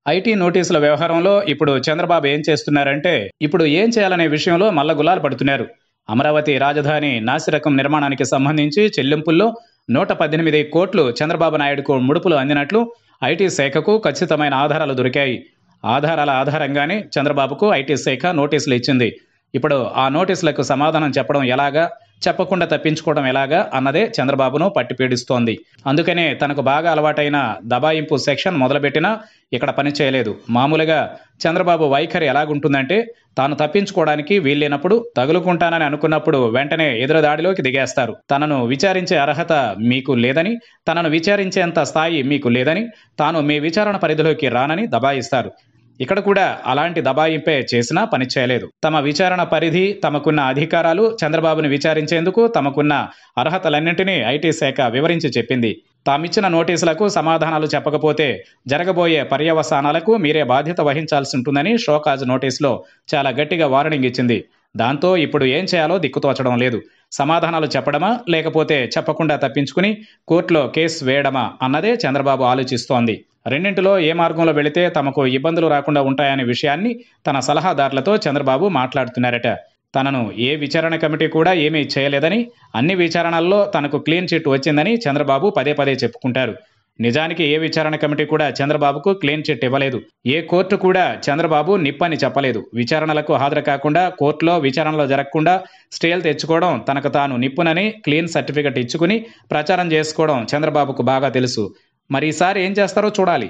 IT నోటీసుల వ్యవహారంలో ఇప్పుడు చంద్రబాబు ఏం చేస్తున్నారంటే ఇప్పుడు ఏం చేయాలనే విషయంలో మల్ల గులాలు పడుతున్నారు అమరావతి రాజధాని నాసిరకం నిర్మాణానికి సంబంధించి చెల్లింపుల్లో నూట పద్దెనిమిది కోట్లు చంద్రబాబు నాయుడుకు ముడుపులు అందినట్లు ఐటీ శాఖకు ఖచ్చితమైన ఆధారాలు దొరికాయి ఆధారాల ఆధారంగానే చంద్రబాబుకు ఐటీ శాఖ నోటీసులు ఇచ్చింది ఇప్పుడు ఆ నోటీసులకు సమాధానం చెప్పడం ఎలాగా చెప్పకుండా తప్పించుకోవడం ఎలాగా అన్నదే చంద్రబాబును పట్టిపీడిస్తోంది అందుకనే తనకు బాగా అలవాటైన దబాయింపు సెక్షన్ మొదలుపెట్టినా ఇక్కడ పనిచేయలేదు మామూలుగా చంద్రబాబు వైఖరి ఎలాగుంటుందంటే తాను తప్పించుకోవడానికి వీల్లేనప్పుడు తగులుకుంటానని అనుకున్నప్పుడు వెంటనే ఎదురుదాడిలోకి దిగేస్తారు తనను విచారించే అర్హత మీకు లేదని తనను విచారించేంత స్థాయి మీకు లేదని తాను మీ విచారణ పరిధిలోకి రానని దబాయిస్తారు ఇక్కడ కూడా అలాంటి దబాయింపే చేసినా పని చేయలేదు తమ విచారణ పరిధి తమకున్న అధికారాలు చంద్రబాబును విచారించేందుకు తమకున్న అర్హతలన్నింటినీ ఐటీ శాఖ వివరించి చెప్పింది తామిచ్చిన నోటీసులకు సమాధానాలు చెప్పకపోతే జరగబోయే పర్యవసానాలకు మీరే బాధ్యత వహించాల్సి ఉంటుందని షోకాజ్ నోటీసులో చాలా గట్టిగా వార్నింగ్ ఇచ్చింది దాంతో ఇప్పుడు ఏం చేయాలో దిక్కుతోచడం లేదు సమాధానాలు చెప్పడమా లేకపోతే చెప్పకుండా తప్పించుకుని కోర్టులో కేసు వేయడమా అన్నదే చంద్రబాబు ఆలోచిస్తోంది రెండింటిలో ఏ మార్గంలో వెళితే తమకు ఇబ్బందులు రాకుండా ఉంటాయనే విషయాన్ని తన సలహాదారులతో చంద్రబాబు మాట్లాడుతున్నారట తనను ఏ విచారణ కమిటీ కూడా ఏమీ చేయలేదని అన్ని విచారణల్లో తనకు క్లీన్ చిట్ వచ్చిందని చంద్రబాబు పదే పదే చెప్పుకుంటారు నిజానికి ఏ విచారణ కమిటీ కూడా చంద్రబాబుకు క్లీన్ చిట్ ఇవ్వలేదు ఏ కోర్టు కూడా చంద్రబాబు నిప్పని చెప్పలేదు విచారణలకు హాజరు కాకుండా కోర్టులో విచారణలో జరగకుండా స్టేలు తెచ్చుకోవడం తనకు తాను నిప్పునని క్లీన్ సర్టిఫికెట్ ఇచ్చుకుని ప్రచారం చేసుకోవడం చంద్రబాబుకు బాగా తెలుసు మరి ఈసారి ఏం చేస్తారో చూడాలి